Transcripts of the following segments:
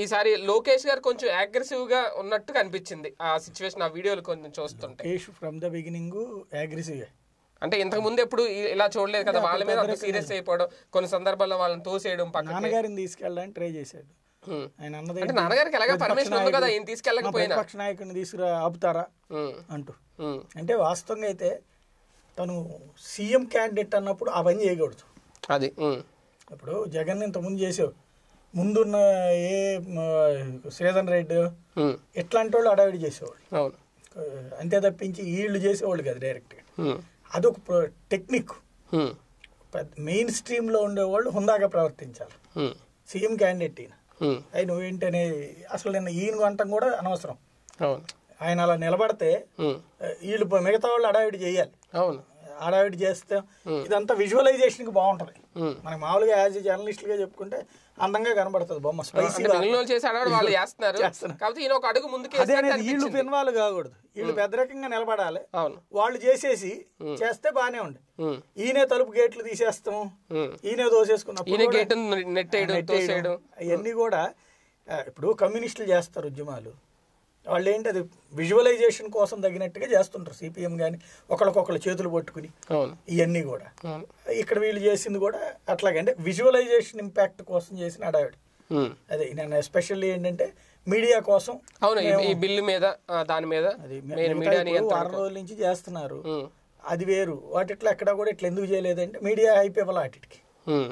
ఈసారి లోకేష్ గారు కొంచెం అగ్రెసివ్ గా ఉన్నట్టు కనిపించింది ఆ సిచ్యువేషన్ ఆ వీడియోలు కొంచెం చూస్తుంటే కేష్ ఫ్రమ్ ద బిగినింగ్ అగ్రెసివ్ అంటే ఇంతకు ముందు ఎప్పుడు ఇ- ఇలా చూడలేదు కదా వాళ్ళ మీద అంత సీరియస్ అయిపోవడం కొన్ని సందర్భాల్లో వాళ్ళని తోసేయడం పక్కన నాన్నగారిని తీసుకెళ్ళడానికి ట్రై చేశాడు ఆయన అన్నది అంటే నాన్నగారికి ఎలాగ పర్మిషన్ ఉంది కదా ఈయన తీసుకెళ్ళకపోయినా ప్రతిపక్ష నాయకుడిని తీసుకురా ఆపుతారా ఉమ్, అంటూ ఉమ్, అంటే వాస్తవంగా అయితే తను సీఎం క్యాండిడేట్ అన్నప్పుడు ఆ పని చేయకూడదు అది ఉమ్, ఇప్పుడు జగన్ ఇంతకుముందు చేసావు ముందున్న ఏ మ, శ్రీధర్ రెడ్డి ఉమ్, ఇట్లాంటి వాళ్ళు అడావిడి చేసేవాళ్ళు అవును అంతే తప్పించి వీళ్ళు చేసేవాళ్ళు కదా డైరెక్ట్గా ఉమ్, అదొక ప్ర- టెక్నిక్ ఉమ్, పెద్ద మెయిన్ స్ట్రీమ్లో ఉండేవాళ్ళు హుందాగా ప్రవర్తించాలి ఉమ్, సీఎం క్యాండిడేట్ ఈయన ఉమ్, అయి నువ్వేంటనే అసలు నిన్న ఈయన అంటాం కూడా అనవసరం అవును ఆయన అలా నిలబడితే ఉమ్, వీళ్ళు ప- మిగతా వాళ్ళు అడావిడి చేయాలి అవును అడావిడి చేస్తే ఇదంతా విజువలైజేషన్కి బాగుంటుంది ఉమ్. మనకి మామూలుగా యాజ్ ఎ జర్నలిస్ట్గా చెప్పుకుంటే అందంగా కనబడుతుంది బొమ్మ స్పైసీ అంటే మిగిలిన వాళ్ళు చేసి అడవాడు వాళ్ళు చేస్తున్నారు చేస్తున్నారు. కాబట్టి ఈయన ఒక అడుగు ముందుకు అదే వేసినట్టు అనేది వీళ్ళు అనిపించింది. పిన్వాళ్ళు కాకూడదు వీళ్ళు పెద్దరకంగా నిలబడాలి అవును వాళ్ళు చేసేసి చేస్తే బానే ఉంది ఉమ్, ఈయనే తలుపు గేట్లు తీసేస్తాము ఉమ్. ఈయనే దోసేసుకున్నప్పుడు ఈయన కూడా గేట్ నెట్టేయడం తోసేయడం అవన్నీ కూడా ఆ, ఇప్పుడు కమ్యూనిస్టులు చేస్తారు ఉద్యమాలు వాళ్ళు ఏంటి అది విజువలైజేషన్ కోసం తగినట్టుగా చేస్తుంటారు సిపిఎం కానీ ఒకళ్ళకొకళ్ళు చేతులు పట్టుకుని అవును ఇవన్నీ కూడా అవును ఇక్కడ వీళ్ళు చేసింది కూడా అట్లాగే అంటే విజువలైజేషన్ ఇంపాక్ట్ కోసం చేసిన అడావిడి ఉమ్. అదే నేను ఎస్పెషల్లీ ఏంటంటే మీడియా కోసం అవును ఈ- ఈ బిల్లు మీద ఆ, దాని మీద అది మెయిన్ మిగతా మీడియా ఇప్పుడు నియంత్రణ వారం రోజుల నుంచి చేస్తున్నారు ఉమ్, అది వేరు వాటిట్లో ఎక్కడ కూడా ఇట్లా ఎందుకు చేయలేదంటే మీడియా హైప్ ఇవ్వాలి వాటికి ఉమ్,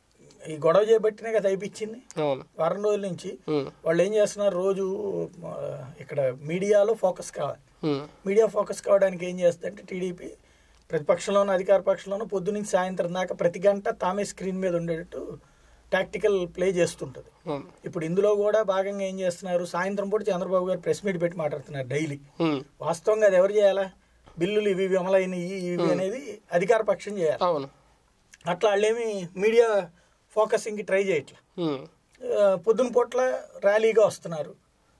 ఈ గొడవ చేయబట్టినే కదా అయిపించింది అవును వారం రోజుల నుంచి ఉమ్, వాళ్ళు ఏం చేస్తున్నారు రోజు ఆ, ఇక్కడ మీడియాలో ఫోకస్ కావాలి ఉమ్, మీడియా ఫోకస్ కావడానికి ఏం చేస్తుందంటే టీడీపీ ప్రతిపక్షంలోనూ అధికార పక్షంలోనూ పొద్దు నుంచి సాయంత్రం దాకా ప్రతి గంట తామే స్క్రీన్ మీద ఉండేటట్టు టాక్టికల్ ప్లే చేస్తుంటుంది ఉమ్, ఇప్పుడు ఇందులో కూడా భాగంగా ఏం చేస్తున్నారు సాయంత్రం పూట చంద్రబాబు గారు ప్రెస్ మీట్ పెట్టి మాట్లాడుతున్నారు డైలీ ఉమ్, వాస్తవంగా అది ఎవరు చేయాలా బిల్లులు ఇవి ఇవి అమలైనవి ఇవి అనేది అధికార పక్షం చేయాలి అవును అట్లా వాళ్ళేమి మీడియా ఫోకసింగ్కి ట్రై చేయట్లా ఉమ్, ఆ, పొద్దున పూట్ల ర్యాలీగా వస్తున్నారు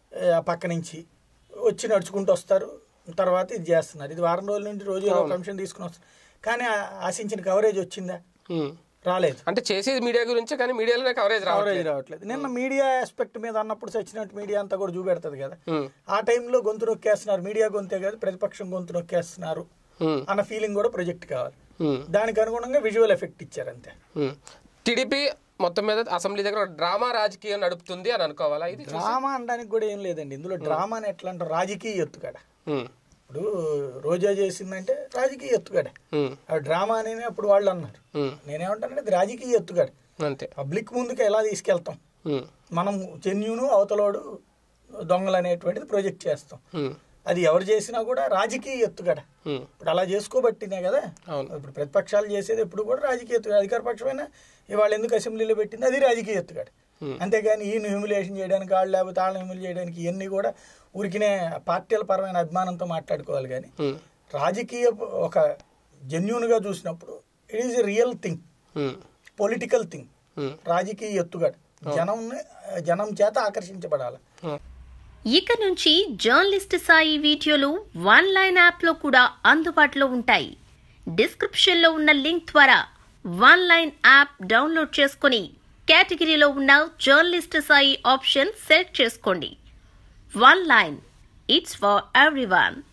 ఆ పక్క నుంచి వచ్చి నడుచుకుంటూ వస్తారు తర్వాత ఇది చేస్తున్నారు ఇది వారం రోజుల నుంచి రోజు ఏదో ఒక అంశం తీసుకుని వస్తారు కానీ ఆ- ఆశించిన కవరేజ్ వచ్చిందా ఉమ్. రాలేదు అంటే చేసేది మీడియా గురించే కానీ మీడియాలోనే కవరేజ్ రావట్లేదు కవరేజ్ రావట్లేదు నిన్న మీడియా ఆస్పెక్ట్ మీద అన్నప్పుడు సచ్చినట్టు మీడియా అంతా కూడా చూపెడుతుంది కదా ఉమ్, ఆ టైంలో గొంతు నొక్కేస్తున్నారు మీడియా గొంతే కాదు ప్రతిపక్షం గొంతు నొక్కేస్తున్నారు ఉమ్, అన్న ఫీలింగ్ కూడా ప్రొజెక్ట్ కావాలి ఉమ్, దానికి అనుగుణంగా విజువల్ ఎఫెక్ట్ ఇచ్చారు అంతే ఉమ్. టీడీపీ మొత్తం మీద అసెంబ్లీ దగ్గర ఒక డ్రామా రాజకీయం నడుపుతుంది అని అనుకోవాలా ఇది డ్రామా అనడానికి కూడా ఏం లేదండి ఇందులో డ్రామా అని ఎట్లా అంటారు రాజకీయ ఎత్తుగడ ఉమ్, ఇప్పుడు రోజా చేసిందంటే రాజకీయ ఎత్తుగడ ఉమ్, ఆ డ్రామా అని అప్పుడు వాళ్ళు అన్నారు ఉమ్, నేనేమంటానంటే అది రాజకీయ ఎత్తుగడ అంతే పబ్లిక్ ముందుకు ఎలా తీసుకెళ్తాం ఉమ్, మనం జెన్యును అవతలోడు దొంగలు అనేటువంటిది ప్రొజెక్ట్ చేస్తాం ఉమ్, అది ఎవరు చేసినా కూడా రాజకీయ ఎత్తుగడ ఉమ్, ఇప్పుడు అలా చేసుకోబట్టినే కదా అవును ఇప్పుడు ప్రతిపక్షాలు చేసేది ఎప్పుడు కూడా రాజకీయ ఎత్తుగడ అధికార పక్షమైనా ఇవాళ ఎందుకు అసెంబ్లీలో పెట్టింది అది రాజకీయ ఎత్తుగడ Hmm. అంతేగాని ఈయన హ్యూమిలేషన్ చేయడానికి వాళ్ళు లేకపోతే వాళ్ళని హ్యూమిల్ చేయడానికి ఇవన్నీ కూడా ఊరికినే పార్టీల పరమైన అభిమానంతో మాట్లాడుకోవాలి కానీ ఉమ్, రాజకీయ ఒక జెన్యున్గా చూసినప్పుడు it is a real thing um, political thing um, రాజకీయ ఎత్తుగడ జనం జనం చేత ఆకర్షించబడాలి ఉమ్. ఇక నుంచి జర్నలిస్ట్ సాయి వీడియోలు వన్ లైన్ యాప్లో కూడా అందుబాటులో ఉంటాయి డిస్క్రిప్షన్లో ఉన్న లింక్ ద్వారా వన్ లైన్ యాప్ డౌన్లోడ్ చేసుకుని కేటగిరీలో ఉన్న జర్నలిస్ట్ సాయి ఆప్షన్ సెలెక్ట్ చేసుకోండి one line it's for everyone